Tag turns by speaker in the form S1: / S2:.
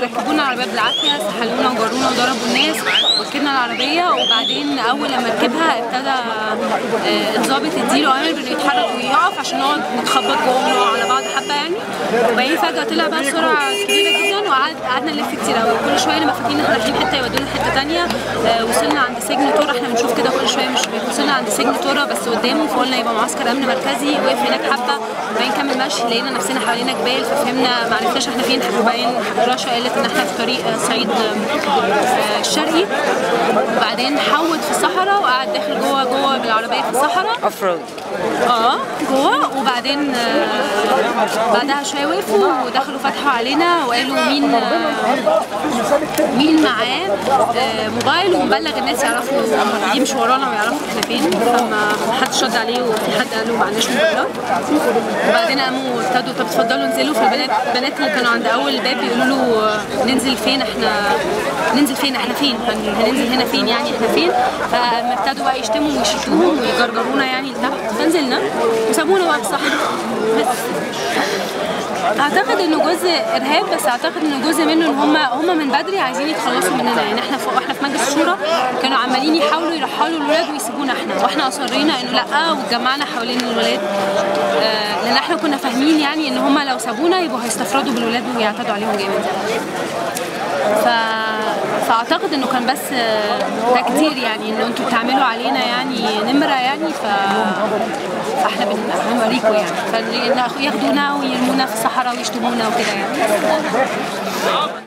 S1: ركبونا العربيه بالعافيه سحلونا وجرونا وضربوا الناس وركبنا العربيه وبعدين اول لما ركبها ابتدى آه، الضابط يديله اوامر بانه يتحرك ويقف عشان نقعد نتخبط جوه ونقع على بعض حبه يعني وبعدين فجاه طلع بقى بسرعه كبيره جدا وقعد قعدنا نلف كتير قوي كل شويه لما فاكرين ان احنا رايحين حته يودونا حته ثانيه وصلنا عند سجن تورا احنا بنشوف كده كل شويه مش وصلنا عند سجن تورا بس قدامه فقلنا يبقى معسكر امن مركزي وقف هناك حبه وبعدين كمل مشي لقينا نفسنا حوالينا جبال ففهمنا ما عرفناش احنا فين وبعدين رشا قالت ان احنا في طريق آه، صعيد آه، الشرقي وبعدين حود في الصحراء وقعد داخل جوه جوه بالعربيه في الصحراء
S2: افراد
S1: اه جوه وبعدين آه، بعدها شويه وقفوا ودخلوا فتحوا علينا وقالوا مين آه، مين معاه آه، موبايل ومبلغ الناس يعرفوا يمشوا ورانا ويعرفوا احنا فين فما حدش رد عليه وفي حد قال له ما عندناش موبايلات وبعدين قاموا ابتدوا طب اتفضلوا انزلوا فالبنات البنات اللي كانوا عند اول الباب بيقولوا له آه، ننزل فين احنا ننزل فين احنا فين هن- هننزل هنا فين يعني احنا فين فما ابتدوا بقى يشتموا ويشدوهم ويجرجرونا يعني لتحت فنزلنا وسابونا بقى في الصحراء بس اعتقد انه جزء ارهاب بس اعتقد انه جزء منه ان هم هم من بدري عايزين يتخلصوا مننا يعني احنا فوق احنا في مجلس الشورى كانوا عمالين يحاولوا يرحلوا الولاد ويسيبونا احنا واحنا اصرينا انه لا واتجمعنا حوالين الولاد آه لان احنا كنا فاهمين يعني ان هم لو سابونا يبقوا هيستفردوا بالولاد ويعتدوا عليهم جامد ف... فاعتقد انه كان بس آه، تكتير يعني انه انتوا بتعملوا علينا يعني نمره يعني ف... فاحنا بن... بنوريكم يعني فياخدونا ويرمونا في الصحراء ويشتمونا وكده يعني